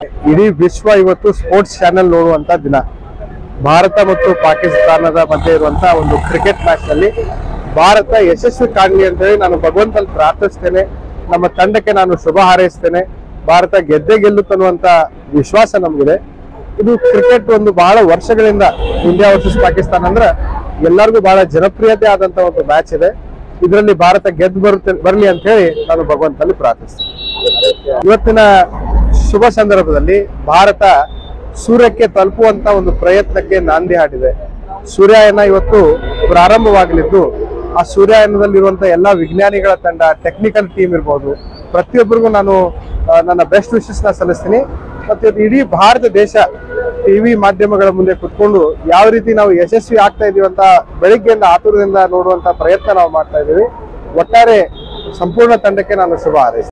ಇಡೀ ವಿಶ್ವ ಇವತ್ತು ಸ್ಪೋರ್ಟ್ಸ್ ಚಾನೆಲ್ ನೋಡುವಂತ ದಿನ ಭಾರತ ಮತ್ತು ಪಾಕಿಸ್ತಾನದ ಮಧ್ಯೆ ಇರುವಂತಹ ಒಂದು ಕ್ರಿಕೆಟ್ ಮ್ಯಾಚ್ ನಲ್ಲಿ ಭಾರತ ಯಶಸ್ವಿ ಕಾಣಲಿ ಅಂತ ಹೇಳಿ ನಾನು ಭಗವಂತಲ್ಲಿ ಪ್ರಾರ್ಥಿಸ್ತೇನೆ ನಮ್ಮ ತಂಡಕ್ಕೆ ನಾನು ಶುಭ ಹಾರೈಸ್ತೇನೆ ಭಾರತ ಗೆದ್ದೆ ಗೆಲ್ಲುತ್ತನ್ನುವಂತ ವಿಶ್ವಾಸ ನಮಗಿದೆ ಇದು ಕ್ರಿಕೆಟ್ ಒಂದು ಬಹಳ ವರ್ಷಗಳಿಂದ ಇಂಡಿಯಾ ವರ್ಸಸ್ ಪಾಕಿಸ್ತಾನ ಅಂದ್ರೆ ಎಲ್ಲರಿಗೂ ಬಹಳ ಜನಪ್ರಿಯತೆ ಆದಂತ ಒಂದು ಮ್ಯಾಚ್ ಇದೆ ಇದರಲ್ಲಿ ಭಾರತ ಗೆದ್ದು ಬರುತ್ತೆ ಬರಲಿ ಅಂತ ಹೇಳಿ ನಾನು ಭಗವಂತನಲ್ಲಿ ಪ್ರಾರ್ಥಿಸ್ತೇನೆ ಇವತ್ತಿನ ಶುಭ ಸಂದರ್ಭದಲ್ಲಿ ಭಾರತ ಸೂರ್ಯಕ್ಕೆ ತಲುಪುವಂತ ಒಂದು ಪ್ರಯತ್ನಕ್ಕೆ ನಾಂದಿ ಹಾಡಿದೆ ಸೂರ್ಯಯಾನ ಇವತ್ತು ಪ್ರಾರಂಭವಾಗಲಿದ್ದು ಆ ಸೂರ್ಯಯಾನದಲ್ಲಿರುವಂತ ಎಲ್ಲಾ ವಿಜ್ಞಾನಿಗಳ ತಂಡ ಟೆಕ್ನಿಕಲ್ ಟೀಮ್ ಇರ್ಬೋದು ಪ್ರತಿಯೊಬ್ಬರಿಗೂ ನಾನು ಆ, ನನ್ನ ಬೆಸ್ಟ್ ವಿಶಸ್ ನ ಸಲ್ಲಿಸ್ತೀನಿ ಮತ್ತೆ ಇದು ಇಡೀ ಭಾರತ ದೇಶ ಟಿವಿ ಮಾಧ್ಯಮಗಳ ಮುಂದೆ ಕುತ್ಕೊಂಡು ಯಾವ ರೀತಿ ನಾವು ಯಶಸ್ವಿ ಆಗ್ತಾ ಇದೀವಿ ಅಂತ ಬೆಳಿಗ್ಗೆಯಿಂದ ಆತುರದಿಂದ ನೋಡುವಂತ ಪ್ರಯತ್ನ ನಾವು ಮಾಡ್ತಾ ಇದ್ದೀವಿ ಒಟ್ಟಾರೆ ಸಂಪೂರ್ಣ ತಂಡಕ್ಕೆ ನಾನು ಶುಭ ಹಾರೈಸ್ತೀನಿ